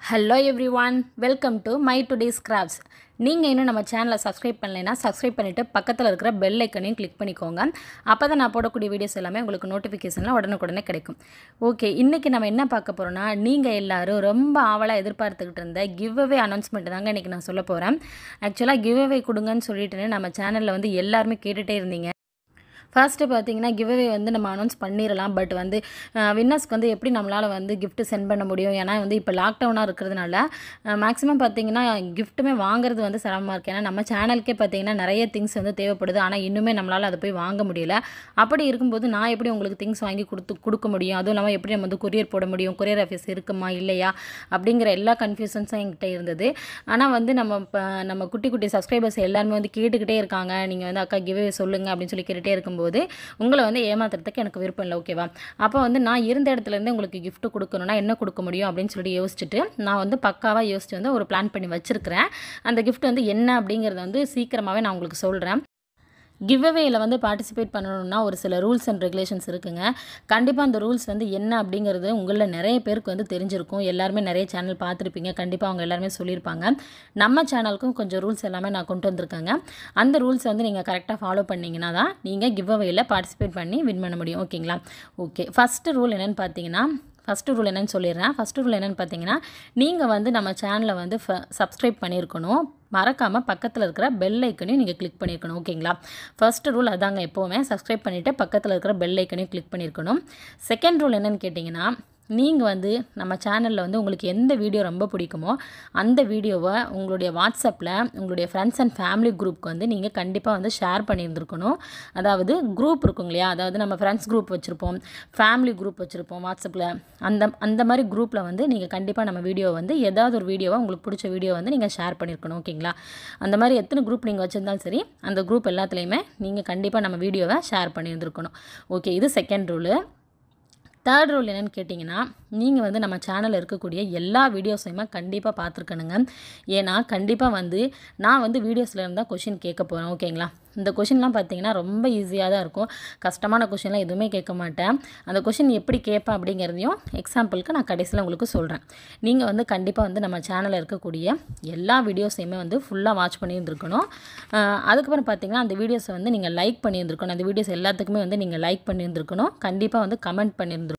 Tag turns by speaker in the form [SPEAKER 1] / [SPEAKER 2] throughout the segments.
[SPEAKER 1] hello everyone welcome to my today's crafts நீங்கள் இன்னும் நம்ம சேனலை சப்ஸ்கிரைப் பண்ணலைன்னா சப்ஸ்கிரைப் பண்ணிவிட்டு பக்கத்தில் இருக்கிற பெல் ஐக்கனையும் கிளிக் பண்ணிக்கோங்க அப்போ தான் நான் போடக்கூடிய வீடியோஸ் எல்லாமே உங்களுக்கு நோட்டிஃபிகேஷனில் உடனுக்குடனே கிடைக்கும் ஓகே இன்றைக்கி நம்ம என்ன பார்க்க போகிறோன்னா நீங்கள் எல்லாரும் ரொம்ப ஆவலாக எதிர்பார்த்துக்கிட்டு இருந்த கிவ் அவே அனௌன்ஸ்மெண்ட் தாங்க இன்றைக்கி நான் சொல்ல போகிறேன் ஆக்சுவலாக கிவ் அவே கொடுங்கன்னு சொல்லிட்டு நம்ம சேனலில் வந்து எல்லாருமே கேட்டுகிட்டே இருந்தீங்க ஃபர்ஸ்ட்டு பார்த்தீங்கன்னா கிவ்அவே வந்து நம்ம அனௌன்ஸ் பண்ணிடலாம் பட் வந்து வின்னர்ஸ்க்கு வந்து எப்படி நம்மளால் வந்து gift சென்ட் பண்ண முடியும் ஏன்னா வந்து இப்போ லாக்டவுனாக இருக்கிறதுனால மேக்ஸிமம் பார்த்தீங்கன்னா கிஃப்ட்டுமே வாங்குறது வந்து சிரமமாக இருக்குது ஏன்னா நம்ம சேனலுக்கே பார்த்தீங்கன்னா நிறைய திங்ஸ் வந்து தேவைப்படுது ஆனால் இன்னுமே நம்மளால் அதை போய் வாங்க முடியல அப்படி இருக்கும்போது நான் எப்படி உங்களுக்கு திங்ஸ் வாங்கி கொடுத்து கொடுக்க முடியும் அதுவும் இல்லாமல் எப்படி நம்ம வந்து கொரியர் போட முடியும் கொரியர் ஆஃபீஸ் இருக்குமா இல்லையா அப்படிங்கிற எல்லா கன்ஃபியூஷன்ஸும் என்கிட்ட இருந்தது ஆனால் வந்து நம்ம இப்போ நம்ம குட்டி குட்டி சப்ஸ்கிரைபர்ஸ் எல்லாருமே வந்து கேட்டுக்கிட்டே இருக்காங்க நீங்கள் வந்து அக்கா கிவே சொல்லுங்கள் அப்படின்னு சொல்லி கேட்டுகிட்டே இருக்கும்போது உங்களை வந்து ஏமாத்துறதுக்கு எனக்கு விருப்பம் இல்லை ஓகேவா அப்போ வந்து நான் இருந்த இடத்துலேருந்து உங்களுக்கு gift கொடுக்கணும்னா என்ன கொடுக்க முடியும் அப்படின்னு சொல்லி யோசிச்சுட்டு நான் வந்து பக்காவாக யோசிச்சு வந்து ஒரு பிளான் பண்ணி வச்சுருக்கிறேன் அந்த gift வந்து என்ன அப்படிங்கிறத வந்து சீக்கிரமாகவே நான் உங்களுக்கு சொல்கிறேன் கிவ்அவேயில் வந்து பார்ட்டிசிபேட் பண்ணணும்னா ஒரு சில ரூல்ஸ் அண்ட் ரெகுலேஷன்ஸ் இருக்குங்க கண்டிப்பாக அந்த ரூல்ஸ் வந்து என்ன அப்படிங்கிறது உங்களில் நிறைய பேருக்கு வந்து தெரிஞ்சிருக்கும் எல்லாருமே நிறைய சேனல் பார்த்துருப்பீங்க கண்டிப்பாக அவங்க எல்லாருமே சொல்லியிருப்பாங்க நம்ம சேனலுக்கும் கொஞ்சம் ரூல்ஸ் எல்லாமே நான் கொண்டு வந்திருக்கேங்க அந்த ரூல்ஸ் வந்து நீங்கள் கரெக்டாக ஃபாலோ பண்ணிங்கன்னா தான் நீங்கள் கிவ்அவேயில் பார்ட்டிசிபேட் பண்ணி வின் பண்ண முடியும் ஓகேங்களா ஓகே ஃபஸ்ட்டு ரூல் என்னென்னு பார்த்தீங்கன்னா ஃபஸ்ட்டு ரூல் என்னென்னு சொல்லிடுறேன் ஃபஸ்ட்டு ரூல் என்னென்னு பார்த்தீங்கன்னா நீங்கள் வந்து நம்ம சேனலை வந்து சப்ஸ்கிரைப் பண்ணியிருக்கணும் மறக்காமல் பக்கத்தில் இருக்கிற பெல் ஐக்கனையும் நீங்கள் கிளிக் பண்ணியிருக்கணும் ஓகேங்களா ஃபர்ஸ்ட் ரூல் அதாங்க எப்போவுமே சப்ஸ்கிரைப் பண்ணிவிட்டு பக்கத்தில் இருக்கிற பெல் ஐக்கனையும் கிளிக் பண்ணியிருக்கணும் செகண்ட் ரூல் என்னென்னு கேட்டிங்கன்னா நீங்கள் வந்து நம்ம சேனலில் வந்து உங்களுக்கு எந்த வீடியோ ரொம்ப பிடிக்குமோ அந்த வீடியோவை உங்களுடைய வாட்ஸ்அப்பில் உங்களுடைய ஃப்ரெண்ட்ஸ் அண்ட் ஃபேமிலி குரூப்க்கு வந்து நீங்கள் கண்டிப்பாக வந்து ஷேர் பண்ணியிருந்துருக்கணும் அதாவது குரூப் இருக்கும் இல்லையா அதாவது நம்ம ஃப்ரெண்ட்ஸ் குரூப் வச்சுருப்போம் ஃபேமிலி குரூப் வச்சுருப்போம் வாட்ஸ்அப்பில் அந்த அந்த மாதிரி குரூப்பில் வந்து நீங்கள் கண்டிப்பாக நம்ம வீடியோ வந்து ஏதாவது ஒரு வீடியோவை உங்களுக்கு பிடிச்ச வீடியோ வந்து நீங்கள் ஷேர் பண்ணியிருக்கணும் ஓகேங்களா அந்த மாதிரி எத்தனை குரூப் நீங்கள் வச்சுருந்தாலும் சரி அந்த குரூப் எல்லாத்துலேயுமே நீங்கள் கண்டிப்பாக நம்ம வீடியோவை ஷேர் பண்ணியிருந்துருக்கணும் ஓகே இது செகண்ட் ரூலு தேர்ட் ரூல் என்னென்னு கேட்டிங்கன்னா நீங்கள் வந்து நம்ம சேனலில் இருக்கக்கூடிய எல்லா வீடியோஸையுமே கண்டிப்பாக பார்த்துருக்கணுங்க ஏன்னா கண்டிப்பாக வந்து நான் வந்து வீடியோஸில் இருந்தால் கொஷின் கேட்க போகிறேன் ஓகேங்களா இந்த கொஷின்லாம் பார்த்தீங்கன்னா ரொம்ப ஈஸியாக தான் இருக்கும் கஷ்டமான கொஷின்லாம் எதுவுமே கேட்க மாட்டேன் அந்த கொஷின் எப்படி கேட்பேன் அப்படிங்கிறதையும் எக்ஸாம்பிளுக்கு நான் கடைசியில் உங்களுக்கு சொல்கிறேன் நீங்கள் வந்து கண்டிப்பாக வந்து நம்ம சேனலில் இருக்கக்கூடிய எல்லா வீடியோஸையுமே வந்து ஃபுல்லாக வாட்ச் பண்ணியிருந்துருக்கணும் அதுக்கப்புறம் பார்த்தீங்கன்னா அந்த வீடியோஸை வந்து நீங்கள் லைக் பண்ணியிருந்துருக்கணும் அந்த வீடியோஸ் எல்லாத்துக்குமே வந்து நீங்கள் லைக் பண்ணியிருந்துருக்கணும் கண்டிப்பாக வந்து கமெண்ட் பண்ணியிருந்துருக்கணும்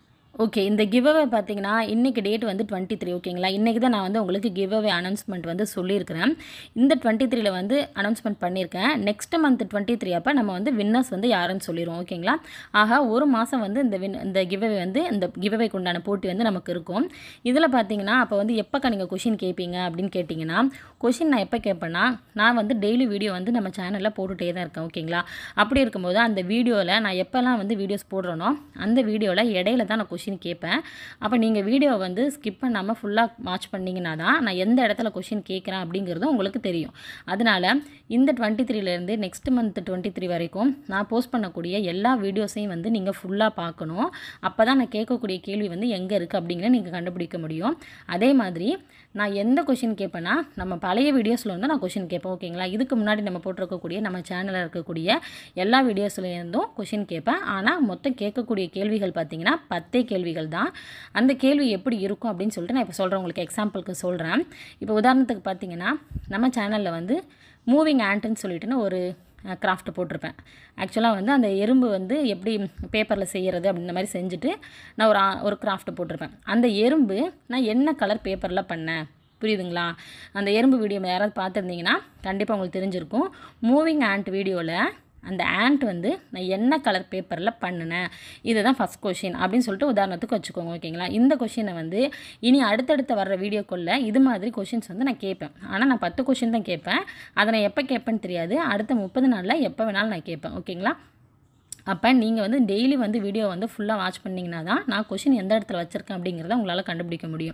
[SPEAKER 1] ஓகே இந்த கிவ்அவே பார்த்தீங்கன்னா இன்றைக்கி டேட் வந்து டுவெண்ட்டி த்ரீ ஓகேங்களா இன்றைக்கி தான் நான் வந்து உங்களுக்கு கிவ்அவே அனௌன்ஸ்மெண்ட் வந்து சொல்லியிருக்கிறேன் இந்த டுவெண்ட்டி த்ரீல வந்து அனௌன்ஸ்மெண்ட் பண்ணியிருக்கேன் நெக்ஸ்ட் மந்த் டுவெண்ட்டி த்ரீ அப்போ நம்ம வந்து வின்னர்ஸ் வந்து யாருன்னு சொல்லிடுவோம் ஓகேங்களா ஆக ஒரு மாதம் வந்து இந்த வின் இந்த கிவ்அவே வந்து இந்த கிவ்அவேக்கு உண்டான போட்டி வந்து நமக்கு இருக்கும் இதில் பார்த்தீங்கன்னா அப்போ வந்து எப்போக்கா நீங்கள் கொஷின் கேட்பீங்க அப்படின்னு கேட்டிங்கன்னா கொஷின் நான் எப்போ கேட்பேன்னா நான் வந்து டெய்லி வீடியோ வந்து நம்ம சேனலில் போட்டுகிட்டே தான் இருக்கேன் ஓகேங்களா அப்படி இருக்கும்போது அந்த வீடியோவில் நான் எப்போல்லாம் வந்து வீடியோஸ் போடுறேனோ அந்த வீடியோவில் இடையில தான் நான் கொஷின் கேட்பேன் அப்போ நீங்கள் வீடியோவை வந்து ஸ்கிப் பண்ணாமல் ஃபுல்லாக வாட்ச் பண்ணிங்கன்னா தான் நான் எந்த இடத்துல கொஷின் கேட்குறேன் அப்படிங்கிறது உங்களுக்கு தெரியும் அதனால் இந்த டுவெண்ட்டி த்ரீலேருந்து நெக்ஸ்ட் மந்த் டுவெண்ட்டி த்ரீ வரைக்கும் நான் போஸ்ட் பண்ணக்கூடிய எல்லா வீடியோஸையும் வந்து நீங்கள் ஃபுல்லாக பார்க்கணும் அப்போ தான் நான் கேட்கக்கூடிய கேள்வி வந்து எங்கே இருக்குது அப்படிங்கிற நீங்கள் கண்டுபிடிக்க முடியும் அதே மாதிரி நான் எந்த கொஷின் கேட்பேன்னா நம்ம பழைய வீடியோஸில் வந்து நான் கொஷின் கேட்பேன் ஓகேங்களா இதுக்கு முன்னாடி நம்ம போட்டிருக்கக்கூடிய நம்ம சேனலில் இருக்கக்கூடிய எல்லா வீடியோஸ்லேருந்தும் கொஷின் கேட்பேன் ஆனால் மொத்தம் கேட்கக்கூடிய கேள்விகள் பார்த்தீங்கன்னா பத்தே கேள்விகள் தான் அந்த கேள்வி எப்படி இருக்கும் அப்படின்னு சொல்லிட்டு நான் இப்போ சொல்கிறேன் உங்களுக்கு எக்ஸாம்பிளுக்கு சொல்கிறேன் இப்போ உதாரணத்துக்கு பார்த்தீங்கன்னா நம்ம சேனலில் வந்து மூவிங் ஆண்ட்டுன்னு சொல்லிட்டுன்னு ஒரு கிராஃப்ட் போட்டிருப்பேன் ஆக்சுவலாக வந்து அந்த எறும்பு வந்து எப்படி பேப்பரில் செய்கிறது அப்படின்ற மாதிரி செஞ்சுட்டு நான் ஒரு ஒரு கிராஃப்ட் போட்டிருப்பேன் அந்த எறும்பு நான் என்ன கலர் பேப்பரில் பண்ணேன் புரியுதுங்களா அந்த எறும்பு வீடியோ யாராவது பார்த்துருந்தீங்கன்னா கண்டிப்பாக உங்களுக்கு தெரிஞ்சிருக்கும் மூவிங் ஆண்ட் வீடியோவில் அந்த ஆண்ட் வந்து நான் என்ன கலர் பேப்பரில் பண்ணினேன் இதுதான் ஃபஸ்ட் கொஷின் அப்படின்னு சொல்லிட்டு உதாரணத்துக்கு வச்சுக்கோங்க ஓகேங்களா இந்த கொஷினை வந்து இனி அடுத்தடுத்து வர்ற வீடியோக்குள்ளே இது மாதிரி கொஷின்ஸ் வந்து நான் கேட்பேன் ஆனால் நான் பத்து கொஷின் தான் கேட்பேன் அதை நான் எப்போ கேட்பேன்னு தெரியாது அடுத்த முப்பது நாளில் எப்போ வேணாலும் நான் கேட்பேன் ஓகேங்களா அப்போ நீங்கள் வந்து டெய்லி வந்து வீடியோ வந்து ஃபுல்லாக வாட்ச் பண்ணிங்கன்னா தான் நான் கொஷின் எந்த இடத்துல வச்சுருக்கேன் அப்படிங்கிறத உங்களால் கண்டுபிடிக்க முடியும்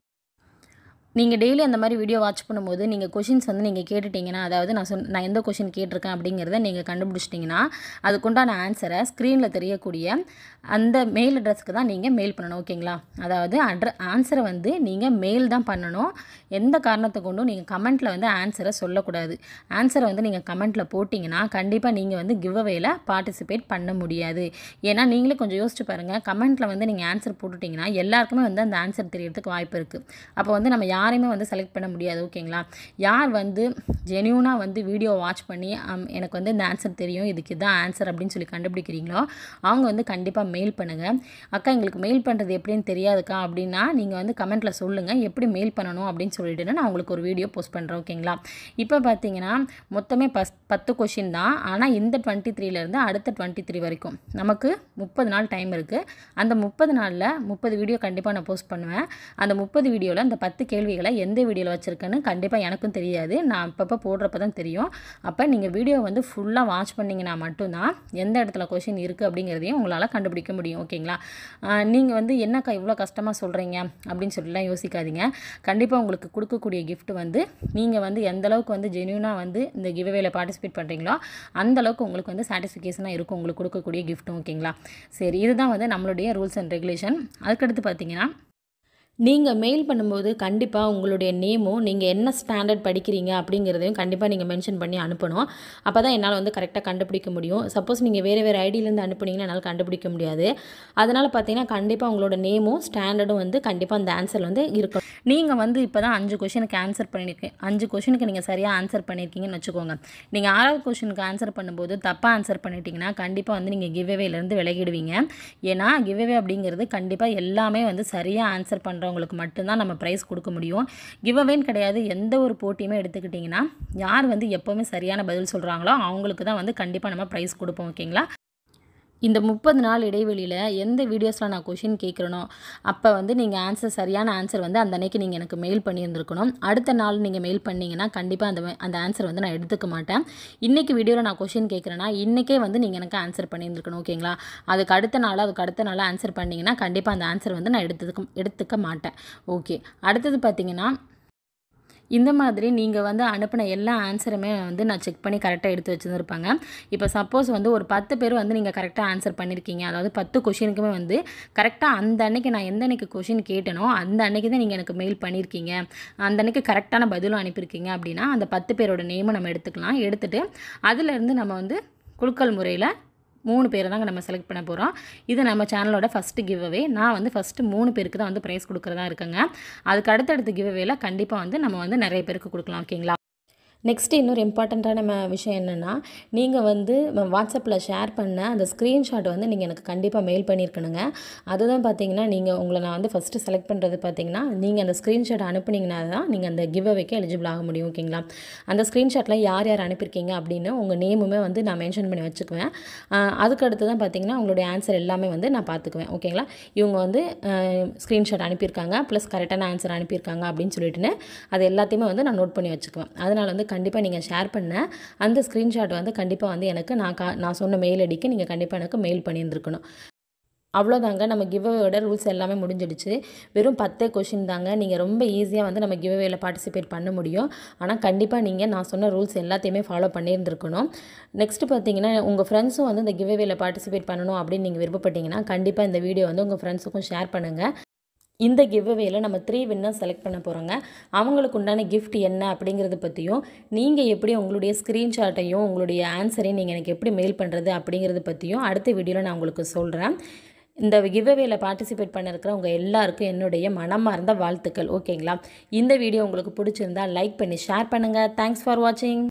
[SPEAKER 1] நீங்கள் டெய்லி அந்த மாதிரி வீடியோ வாட்ச் பண்ணும்போது நீங்கள் கொஷின்ஸ் வந்து நீங்கள் கேட்டுட்டிங்கன்னா அதாவது நான் சொன் நான் எந்த கொஷின் கேட்டிருக்கேன் அப்படிங்கிறத நீங்கள் கண்டுபிடிச்சிட்டிங்கன்னா அதுக்குண்டான ஆன்சரை ஸ்க்ரீனில் தெரியக்கூடிய அந்த மெயில் அட்ரஸ்க்கு தான் நீங்கள் மெயில் பண்ணணும் ஓகேங்களா அதாவது அட்ர ஆன்சரை வந்து நீங்கள் மெயில் தான் பண்ணணும் எந்த காரணத்தை கொண்டும் நீங்கள் கமெண்ட்டில் வந்து ஆன்சரை சொல்லக்கூடாது ஆன்சரை வந்து நீங்கள் கமெண்ட்டில் போட்டிங்கன்னா கண்டிப்பாக நீங்கள் வந்து கிவ் அவேல பார்ட்டிசிபேட் பண்ண முடியாது ஏன்னா நீங்களே கொஞ்சம் யோசிச்சு பாருங்கள் கமெண்ட்டில் வந்து நீங்கள் ஆன்சர் போட்டுட்டிங்கன்னா எல்லாருக்குமே வந்து அந்த ஆன்சர் தெரியறதுக்கு வாய்ப்பு இருக்குது அப்போ வந்து நம்ம யார் யாரையுமே வந்து செலக்ட் பண்ண முடியாது ஓகேங்களா யார் வந்து ஜென்யூனாக வந்து வீடியோ வாட்ச் பண்ணி அம், எனக்கு வந்து இந்த ஆன்சர் தெரியும் இதுக்கு இதான் ஆன்சர் அப்படின்னு சொல்லி கண்டுபிடிக்கிறீங்களோ அவங்க வந்து கண்டிப்பாக மெயில் பண்ணுங்கள் அக்கா எங்களுக்கு மெயில் பண்ணுறது எப்படின்னு தெரியாதுக்கா அப்படின்னா நீங்கள் வந்து கமெண்ட்டில் சொல்லுங்கள் எப்படி மெயில் பண்ணணும் அப்படின்னு சொல்லிட்டு நான் உங்களுக்கு ஒரு வீடியோ போஸ்ட் பண்ணுறேன் ஓகேங்களா இப்போ பார்த்தீங்கன்னா மொத்தமே பஸ் பத்து கொஷின் தான் ஆனால் இந்த டுவெண்ட்டி த்ரீலேருந்து அடுத்த டுவெண்ட்டி த்ரீ வரைக்கும் நமக்கு முப்பது நாள் டைம் இருக்குது அந்த முப்பது நாளில் முப்பது வீடியோ கண்டிப்பாக நான் போஸ்ட் பண்ணுவேன் அந்த முப்பது வீடியோவில் அந்த பத்து கேள்விகளை எந்த வீடியோவில் வச்சுருக்கேன்னு கண்டிப்பாக எனக்கும் தெரியாது நான் அப்பப்போ போடுறப்ப தான் தெரியும் அப்போ நீங்கள் வீடியோ வந்து ஃபுல்லாக வாட்ச் பண்ணிங்கன்னா மட்டும்தான் எந்த இடத்துல கொஷின் இருக்குது அப்படிங்கிறதையும் உங்களால் கண்டுபிடிக்க முடியும் ஓகேங்களா நீங்கள் வந்து என்னக்கா இவ்வளோ கஷ்டமாக சொல்கிறீங்க அப்படின்னு சொல்லிலாம் யோசிக்காதீங்க கண்டிப்பாக உங்களுக்கு கொடுக்கக்கூடிய gift வந்து நீங்கள் வந்து எந்த அளவுக்கு வந்து ஜென்யூனாக வந்து இந்த கிவ்வேல பார்ட்டிசிபேட் பண்ணுறீங்களோ அந்த அளவுக்கு உங்களுக்கு வந்து சாட்டிஸ்ஃபிகேஷனாக இருக்கும் உங்களுக்கு கொடுக்கக்கூடிய கிஃப்ட்டும் ஓகேங்களா சரி இதுதான் வந்து நம்மளுடைய ரூல்ஸ் அண்ட் ரெகுலேஷன் அதுக்கடுத்து பார்த்தீங்கன்னா நீங்கள் மெயில் பண்ணும்போது கண்டிப்பாக உங்களுடைய நேமும் நீங்கள் என்ன ஸ்டாண்டர்ட் படிக்கிறீங்க அப்படிங்கிறதையும் கண்டிப்பாக நீங்கள் மென்ஷன் பண்ணி அனுப்பணும் அப்போ தான் என்னால் வந்து கரெக்டாக கண்டுபிடிக்க முடியும் சப்போஸ் நீங்கள் வேறு வேறு ஐடியிலேருந்து அனுப்புனீங்கன்னா என்னால் கண்டுபிடிக்க முடியாது அதனால் பார்த்தீங்கன்னா கண்டிப்பாக உங்களோட நேமும் ஸ்டாண்டர்டும் வந்து கண்டிப்பாக அந்த ஆன்சர் வந்து இருக்கும் நீங்கள் வந்து இப்போ தான் அஞ்சு கொஷனுக்கு ஆன்சர் பண்ணியிருக்கீங்க அஞ்சு கொஷனுக்கு நீங்கள் சரியாக ஆன்சர் பண்ணியிருக்கீங்கன்னு வச்சுக்கோங்க நீங்கள் ஆறாவது கொஷனுக்கு ஆன்சர் பண்ணும்போது தப்பாக ஆன்சர் பண்ணிட்டீங்கன்னா கண்டிப்பாக வந்து நீங்கள் கிவ்அவேலேருந்து விலகிடுவீங்க ஏன்னா கிவ்அவே அப்படிங்கிறது கண்டிப்பாக எல்லாமே வந்து சரியாக ஆன்சர் பண்ணுறவங்களுக்கு மட்டும்தான் நம்ம ப்ரைஸ் கொடுக்க முடியும் கிவ்அவேன்னு கிடையாது எந்த ஒரு போட்டியுமே எடுத்துக்கிட்டிங்கன்னா யார் வந்து எப்போவுமே சரியான பதில் சொல்கிறாங்களோ அவங்களுக்கு தான் வந்து கண்டிப்பாக நம்ம ப்ரைஸ் கொடுப்போம் ஓகேங்களா இந்த முப்பது நாள் இடைவெளியில் எந்த வீடியோஸில் நான் கொஷின் கேட்குறனோ அப்போ வந்து நீங்கள் ஆன்சர் சரியான ஆன்சர் வந்து அந்த அன்னைக்கு நீங்கள் எனக்கு மெயில் பண்ணியிருந்துருக்கணும் அடுத்த நாள் நீங்கள் மெயில் பண்ணீங்கன்னா கண்டிப்பாக அந்த மே- அந்த ஆன்சர் வந்து நான் எடுத்துக்க மாட்டேன் இன்றைக்கி வீடியோவில் நான் கொஷின் கேட்குறேன்னா இன்றைக்கே வந்து நீங்கள் எனக்கு ஆன்சர் பண்ணியிருந்துருக்கணும் ஓகேங்களா அதுக்கு அடுத்த நாள் அதுக்கு அடுத்த நாள் ஆன்சர் பண்ணீங்கன்னா கண்டிப்பாக அந்த ஆன்சர் வந்து நான் எடுத்துக்க எடுத்துக்க மாட்டேன் ஓகே அடுத்தது பார்த்தீங்கன்னா இந்த மாதிரி நீங்கள் வந்து அனுப்பின எல்லா ஆன்சருமே வந்து நான் செக் பண்ணி கரெக்டாக எடுத்து வச்சுருந்துருப்பாங்க இப்போ சப்போஸ் வந்து ஒரு பத்து பேர் வந்து நீங்கள் கரெக்டாக ஆன்சர் பண்ணியிருக்கீங்க அதாவது பத்து கொஷினுக்குமே வந்து கரெக்டாக அந்த அன்னைக்கு நான் எந்த அன்னைக்கு கொஷின் கேட்டனோ அந்த அன்னைக்கு தான் நீங்கள் எனக்கு மெயில் பண்ணியிருக்கீங்க அந்த அன்னைக்கு கரெக்டான பதிலும் அனுப்பியிருக்கீங்க அப்படின்னா அந்த பத்து பேரோட நேமை நம்ம எடுத்துக்கலாம் எடுத்துட்டு அதுலேருந்து நம்ம வந்து குலுக்கல் முறையில் மூணு பேரை தாங்க நம்ம செலக்ட் பண்ண போகிறோம் இது நம்ம சேனலோட ஃபஸ்ட்டு கிவ் அவே நான் வந்து ஃபஸ்ட்டு மூணு பேருக்கு தான் வந்து ப்ரைஸ் கொடுக்குறதா இருக்குங்க அதுக்கு அடுத்தடுத்த கிவ் அவேல கண்டிப்பாக வந்து நம்ம வந்து நிறைய பேருக்கு கொடுக்கலாம் ஓகேங்களா நெக்ஸ்ட் இன்னொரு இம்பார்ட்டண்ட்டான நம்ம விஷயம் என்னென்னா நீங்கள் வந்து வாட்ஸ்அப்பில் ஷேர் பண்ண அந்த ஸ்க்ரீன்ஷாட் வந்து நீங்கள் எனக்கு கண்டிப்பாக மெயில் பண்ணியிருக்கணுங்க அதுதான் பார்த்தீங்கன்னா நீங்கள் உங்களை நான் வந்து ஃபஸ்ட்டு செலக்ட் பண்ணுறது பார்த்தீங்கன்னா நீங்கள் அந்த ஸ்க்ரீன்ஷாட் அனுப்புனீங்கன்னா தான் நீங்கள் அந்த கிவ் அவேக்கு எலிஜிபிள் ஆக முடியும் ஓகேங்களா அந்த ஸ்க்ரீன்ஷாட்டில் யார் யார் அனுப்பியிருக்கீங்க அப்படின்னு உங்கள் நேமுமே வந்து நான் மென்ஷன் பண்ணி வச்சுக்குவேன் ஆஹ் அதுக்கு அடுத்து தான் பார்த்தீங்கன்னா உங்களுடைய ஆன்சர் எல்லாமே வந்து நான் பார்த்துக்குவேன் ஓகேங்களா இவங்க வந்து ஸ்க்ரீன்ஷாட் அனுப்பியிருக்காங்க ப்ளஸ் கரெக்டான ஆன்சர் அனுப்பியிருக்காங்க அப்படின்னு சொல்லிட்டுன்னு அது எல்லாத்தையுமே வந்து நான் நோட் பண்ணி வச்சுக்குவேன் அதனால் வந்து கண்டிப்பாக நீங்கள் ஷேர் பண்ண அந்த ஸ்க்ரீன்ஷாட் வந்து கண்டிப்பாக வந்து எனக்கு நான் கா நான் சொன்ன மெயில் ஐடிக்கு நீங்கள் கண்டிப்பாக எனக்கு மெயில் பண்ணியிருந்துருக்கணும் அவ்வளோதாங்க நம்ம கிவ்அவேயோட ரூல்ஸ் எல்லாமே முடிஞ்சிடுச்சு வெறும் பத்தே கொஷின் தாங்க நீங்கள் ரொம்ப ஈஸியாக வந்து நம்ம கிவ்அவேல பார்ட்டிசிபேட் பண்ண முடியும் ஆனால் கண்டிப்பாக நீங்கள் நான் சொன்ன ரூல்ஸ் எல்லாத்தையுமே ஃபாலோ பண்ணியிருந்துருக்கணும் நெக்ஸ்ட் பார்த்தீங்கன்னா உங்கள் ஃப்ரெண்ட்ஸும் வந்து இந்த கிவ்அவேல பார்ட்டிசிபேட் பண்ணணும் அப்படின்னு நீங்கள் விருப்பப்பட்டீங்கன்னா கண்டிப்பாக இந்த வீடியோ வந்து உங்கள் ஃப்ரெண்ட்ஸுக்கும் ஷேர் பண்ணுங்கள் இந்த கிவ்அவேல நம்ம த்ரீ வின்னர்ஸ் செலக்ட் பண்ண போகிறோங்க அவங்களுக்கு உண்டான gift என்ன அப்படிங்கிறத பற்றியும் நீங்கள் எப்படி உங்களுடைய ஸ்க்ரீன்ஷாட்டையும் உங்களுடைய ஆன்சரையும் நீங்கள் எனக்கு எப்படி மெயில் பண்ணுறது அப்படிங்கிறத பற்றியும் அடுத்த வீடியோவில் நான் உங்களுக்கு சொல்கிறேன் இந்த கிவ்அவேல பார்ட்டிசிபேட் பண்ணிருக்கிற உங்கள் எல்லாருக்கும் என்னுடைய மனமார்ந்த வாழ்த்துக்கள் ஓகேங்களா இந்த வீடியோ உங்களுக்கு பிடிச்சிருந்தா லைக் பண்ணி ஷேர் பண்ணுங்கள் தேங்க்ஸ் ஃபார் வாட்சிங்